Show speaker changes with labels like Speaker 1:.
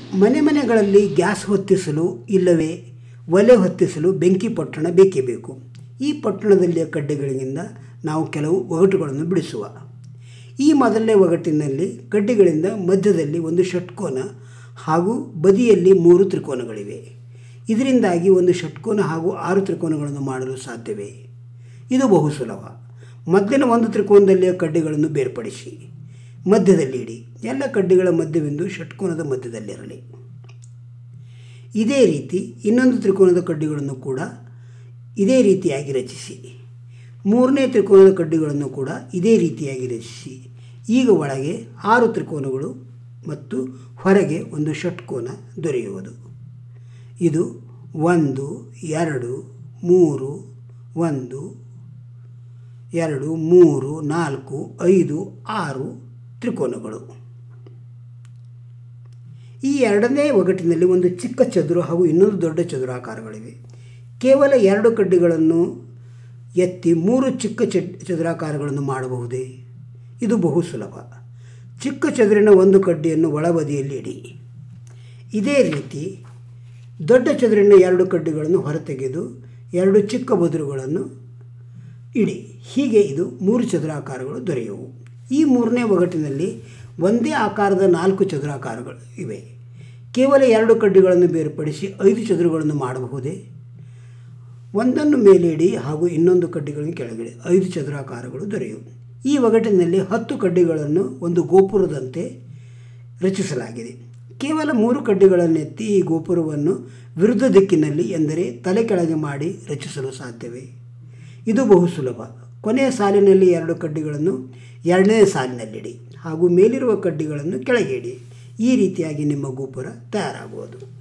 Speaker 1: ಮನೆ ಮನೆಗಳಲ್ಲಿ ಗ್ಯಾಸ್ ಹೊತ್ತಿಸಲು ಇಲ್ಲವೇ ಒಲೆ ಹೊತ್ತಿಸಲು ಬೆಂಕಿ ಪೊಟ್ಟಣ ಬೇಕೇ ಬೇಕು ಈ ಪೊಟ್ಟಣದಲ್ಲಿಯ ಕಡ್ಡಿಗಳಿಂದ ನಾವು ಕೆಲವು ಒಗಟುಗಳನ್ನು ಬಿಡಿಸುವ ಈ ಮೊದಲನೇ ಒಗಟಿನಲ್ಲಿ ಕಡ್ಡಿಗಳಿಂದ ಮಧ್ಯದಲ್ಲಿ ಒಂದು ಷಟ್ಕೋನ ಹಾಗೂ ಬದಿಯಲ್ಲಿ ಮೂರು ತ್ರಿಕೋನಗಳಿವೆ ಇದರಿಂದಾಗಿ ಒಂದು ಷಟ್ಕೋನ ಹಾಗೂ ಆರು ತ್ರಿಕೋನಗಳನ್ನು ಮಾಡಲು ಸಾಧ್ಯವೇ ಇದು ಬಹು ಸುಲಭ ಮೊದಲಿನ ಒಂದು ತ್ರಿಕೋನದಲ್ಲಿಯ ಕಡ್ಡಿಗಳನ್ನು ಬೇರ್ಪಡಿಸಿ ಮಧ್ಯದಲ್ಲಿ ಇಡಿ ಎಲ್ಲ ಕಡ್ಡಿಗಳ ಮಧ್ಯಬಿಂದು ಷಟ್ಕೋನದ ಮಧ್ಯದಲ್ಲಿರಲಿ ಇದೇ ರೀತಿ ಇನ್ನೊಂದು ತ್ರಿಕೋನದ ಕಡ್ಡಿಗಳನ್ನು ಕೂಡ ಇದೇ ರೀತಿಯಾಗಿ ರಚಿಸಿ ಮೂರನೇ ತ್ರಿಕೋನದ ಕಡ್ಡಿಗಳನ್ನು ಕೂಡ ಇದೇ ರೀತಿಯಾಗಿ ರಚಿಸಿ ಈಗ ಒಳಗೆ ಆರು ತ್ರಿಕೋನಗಳು ಮತ್ತು ಹೊರಗೆ ಒಂದು ಷಟ್ಕೋನ ದೊರೆಯುವುದು ಇದು ಒಂದು ಎರಡು ಮೂರು ಒಂದು ಎರಡು ಮೂರು ನಾಲ್ಕು ಐದು ಆರು ತ್ರಿಕೋನಗಳು ಈ ಎರಡನೇ ಒಗಟಿನಲ್ಲಿ ಒಂದು ಚಿಕ್ಕ ಚದುರು ಹಾಗೂ ಇನ್ನೊಂದು ದೊಡ್ಡ ಚದುರಾಕಾರಗಳಿವೆ ಕೇವಲ ಎರಡು ಕಡ್ಡಿಗಳನ್ನು ಎತ್ತಿ ಮೂರು ಚಿಕ್ಕ ಚ ಚದುರಾಕಾರಗಳನ್ನು ಮಾಡಬಹುದೇ ಇದು ಬಹು ಸುಲಭ ಚಿಕ್ಕ ಚದುರಿನ ಒಂದು ಕಡ್ಡಿಯನ್ನು ಒಳಬದಿಯಲ್ಲಿ ಇಡಿ ಇದೇ ರೀತಿ ದೊಡ್ಡ ಚದುರಿನ ಎರಡು ಕಡ್ಡಿಗಳನ್ನು ಹೊರತೆಗೆದು ಎರಡು ಚಿಕ್ಕ ಬದುರುಗಳನ್ನು ಇಡಿ ಹೀಗೆ ಇದು ಮೂರು ಚದುರಾಕಾರಗಳು ದೊರೆಯುವು ಈ ಮೂರನೇ ಒಗಟಿನಲ್ಲಿ ಒಂದೇ ಆಕಾರದ ನಾಲ್ಕು ಚದುರಾಕಾರಗಳು ಇವೆ ಕೇವಲ ಎರಡು ಕಡ್ಡಿಗಳನ್ನು ಬೇರ್ಪಡಿಸಿ ಐದು ಚದುರುಗಳನ್ನು ಮಾಡಬಹುದೇ ಒಂದನ್ನು ಮೇಲೆ ಇಡಿ ಹಾಗೂ ಇನ್ನೊಂದು ಕಡ್ಡಿಗಳನ್ನು ಕೆಳಗಿಡಿ ಐದು ಚದುರಾಕಾರಗಳು ದೊರೆಯುವು ಈ ಒಗಟಿನಲ್ಲಿ ಹತ್ತು ಕಡ್ಡಿಗಳನ್ನು ಒಂದು ಗೋಪುರದಂತೆ ರಚಿಸಲಾಗಿದೆ ಕೇವಲ ಮೂರು ಕಡ್ಡಿಗಳನ್ನೆತ್ತಿ ಈ ಗೋಪುರವನ್ನು ವಿರುದ್ಧ ದಿಕ್ಕಿನಲ್ಲಿ ಎಂದರೆ ತಲೆ ಕೆಳಗೆ ಮಾಡಿ ರಚಿಸಲು ಸಾಧ್ಯವೇ ಇದು ಬಹು ಸುಲಭ ಕೊನೆಯ ಸಾಲಿನಲ್ಲಿ ಎರಡು ಕಡ್ಡಿಗಳನ್ನು ಎರಡನೇ ಸಾಲಿನಲ್ಲಿಡಿ ಹಾಗೂ ಮೇಲಿರುವ ಕಡ್ಡಿಗಳನ್ನು ಕೆಳಗೆ ಇಡಿ ಈ ರೀತಿಯಾಗಿ ನಿಮ್ಮ ಗೋಪುರ ತಯಾರಾಗುವುದು